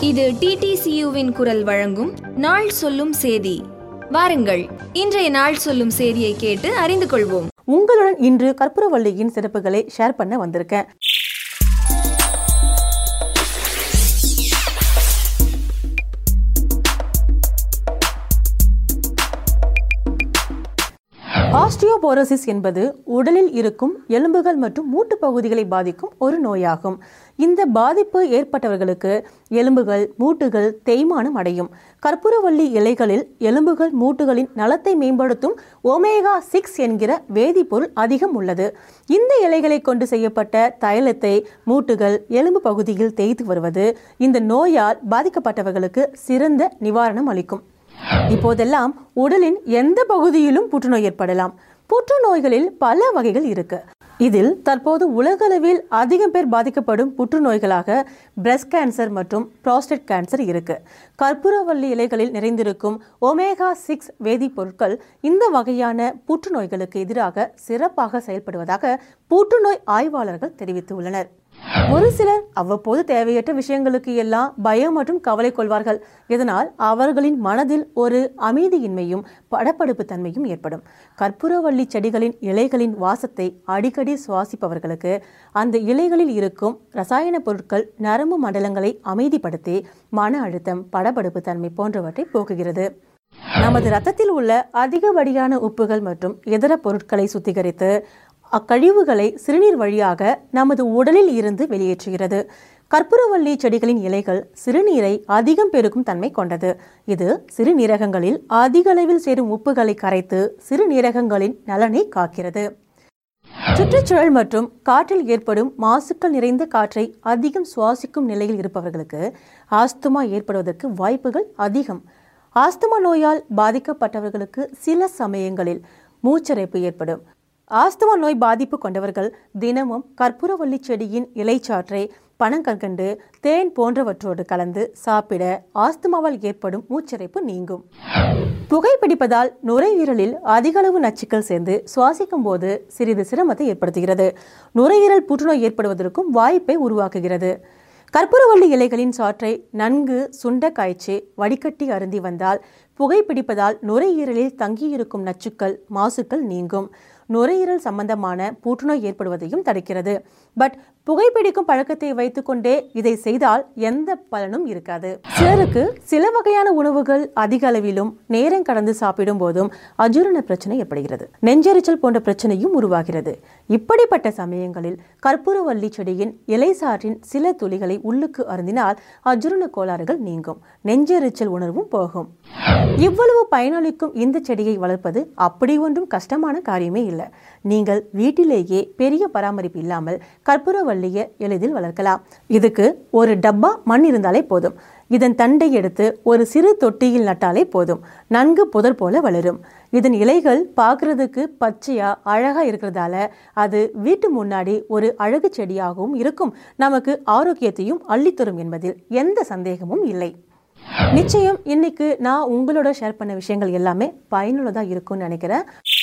இது டிடிசியுவின் குரல் வழங்கும் நாள் சொல்லும் சேதி வாருங்கள் இன்றைய நாள் சொல்லும் சேதியை கேட்டு அறிந்து கொள்வோம் உங்களுடன் இன்று கற்பூரவள்ளியின் சிறப்புகளை ஷேர் பண்ண வந்திருக்கேன் ஆஸ்டியோபோரோசிஸ் என்பது உடலில் இருக்கும் எலும்புகள் மற்றும் மூட்டு பகுதிகளை பாதிக்கும் ஒரு நோயாகும் இந்த பாதிப்பு ஏற்பட்டவர்களுக்கு எலும்புகள் மூட்டுகள் தேய்மானம் அடையும் கற்பூரவள்ளி இலைகளில் எலும்புகள் மூட்டுகளின் நலத்தை மேம்படுத்தும் ஒமேகா சிக்ஸ் என்கிற வேதிப்பொருள் அதிகம் உள்ளது இந்த இலைகளை கொண்டு செய்யப்பட்ட தைலத்தை மூட்டுகள் எலும்பு பகுதியில் தேய்த்து வருவது இந்த நோயால் பாதிக்கப்பட்டவர்களுக்கு சிறந்த நிவாரணம் அளிக்கும் இப்போதெல்லாம் உடலின் எந்த பகுதியிலும் புற்றுநோய் ஏற்படலாம் புற்றுநோய்களில் பல வகைகள் இருக்கு இதில் தற்போது உலகளவில் அதிகம் பேர் பாதிக்கப்படும் புற்றுநோய்களாக பிரஸ்ட் கேன்சர் மற்றும் புரோஸ்டேட் கேன்சர் இருக்கு கற்பூரவள்ளி இலைகளில் நிறைந்திருக்கும் ஒமேகா சிக்ஸ் வேதிப்பொருட்கள் இந்த வகையான புற்றுநோய்களுக்கு எதிராக சிறப்பாக செயல்படுவதாக புற்றுநோய் ஆய்வாளர்கள் தெரிவித்துள்ளனர் ஒரு சிலர் அவ்வப்போது தேவையற்ற விஷயங்களுக்கு எல்லாம் பயம் மற்றும் கவலை கொள்வார்கள் இதனால் அவர்களின் மனதில் ஒரு அமைதியின்மையும் படப்படுப்பு தன்மையும் ஏற்படும் கற்பூரவள்ளி செடிகளின் இலைகளின் வாசத்தை அடிக்கடி சுவாசிப்பவர்களுக்கு அந்த இலைகளில் இருக்கும் ரசாயன பொருட்கள் நரம்பு மண்டலங்களை அமைதிப்படுத்தி மன அழுத்தம் படப்படுப்பு தன்மை போன்றவற்றை போக்குகிறது நமது ரத்தத்தில் உள்ள அதிகப்படியான உப்புகள் மற்றும் இதர பொருட்களை சுத்திகரித்து அக்கழிவுகளை சிறுநீர் வழியாக நமது உடலில் இருந்து வெளியேற்றுகிறது கற்பூரவள்ளி செடிகளின் இலைகள் சிறுநீரை அதிகம் பெருக்கும் தன்மை கொண்டது இது சிறுநீரகங்களில் அதிக அளவில் சேரும் உப்புகளை கரைத்து சிறுநீரகங்களின் நலனை காக்கிறது சுற்றுச்சூழல் மற்றும் காற்றில் ஏற்படும் மாசுக்கள் நிறைந்த காற்றை அதிகம் சுவாசிக்கும் நிலையில் இருப்பவர்களுக்கு ஆஸ்துமா ஏற்படுவதற்கு வாய்ப்புகள் அதிகம் ஆஸ்துமா நோயால் பாதிக்கப்பட்டவர்களுக்கு சில சமயங்களில் மூச்சரைப்பு ஏற்படும் ஆஸ்துமா நோய் பாதிப்பு கொண்டவர்கள் தினமும் கற்பூரவள்ளி செடியின் இலைச்சாற்றை பனங்கற்கண்டு தேன் போன்றவற்றோடு கலந்து சாப்பிட ஆஸ்துமாவால் ஏற்படும் மூச்சரைப்பு நீங்கும் புகைப்பிடிப்பதால் நுரையீரலில் அதிகளவு நச்சுக்கள் சேர்ந்து சுவாசிக்கும் போது சிறிது சிரமத்தை ஏற்படுத்துகிறது நுரையீரல் புற்றுநோய் ஏற்படுவதற்கும் வாய்ப்பை உருவாக்குகிறது கற்பூரவள்ளி இலைகளின் சாற்றை நன்கு சுண்ட காய்ச்சி வடிகட்டி அருந்தி வந்தால் புகைப்பிடிப்பதால் நுரையீரலில் தங்கியிருக்கும் நச்சுக்கள் மாசுக்கள் நீங்கும் நுரையீரல் சம்பந்தமான புற்றுநோய் ஏற்படுவதையும் தடுக்கிறது பட் புகைப்பிடிக்கும் பழக்கத்தை வைத்துக்கொண்டே இதை செய்தால் எந்த பலனும் இருக்காது சிலருக்கு சில வகையான உணவுகள் அதிக அளவிலும் நேரம் கடந்து சாப்பிடும் போதும் அஜீரண பிரச்சனை ஏற்படுகிறது நெஞ்செரிச்சல் போன்ற பிரச்சனையும் உருவாகிறது இப்படிப்பட்ட சமயங்களில் கற்பூரவள்ளி செடியின் இலை சாற்றின் சில துளிகளை உள்ளுக்கு அருந்தினால் அஜீரண கோளாறுகள் நீங்கும் நெஞ்செரிச்சல் உணர்வும் போகும் இவ்வளவு பயனளிக்கும் இந்த செடியை வளர்ப்பது அப்படி ஒன்றும் கஷ்டமான காரியமே இல்லை நீங்கள் வீட்டிலேயே பெரிய பராமரிப்பு இல்லாமல் கற்பூரவள்ளியை எளிதில் வளர்க்கலாம் இதுக்கு ஒரு டப்பா மண் இருந்தாலே போதும் இதன் தண்டை எடுத்து ஒரு சிறு தொட்டியில் நட்டாலே போதும் நன்கு புதர் போல வளரும் இதன் இலைகள் பார்க்கறதுக்கு பச்சையா அழகா இருக்கிறதால அது வீட்டு முன்னாடி ஒரு அழகு செடியாகவும் இருக்கும் நமக்கு ஆரோக்கியத்தையும் அள்ளித்தரும் என்பதில் எந்த சந்தேகமும் இல்லை நிச்சயம் இன்னைக்கு நான் உங்களோட ஷேர் பண்ண விஷயங்கள் எல்லாமே பயனுள்ளதாக இருக்கும்னு நினைக்கிறேன்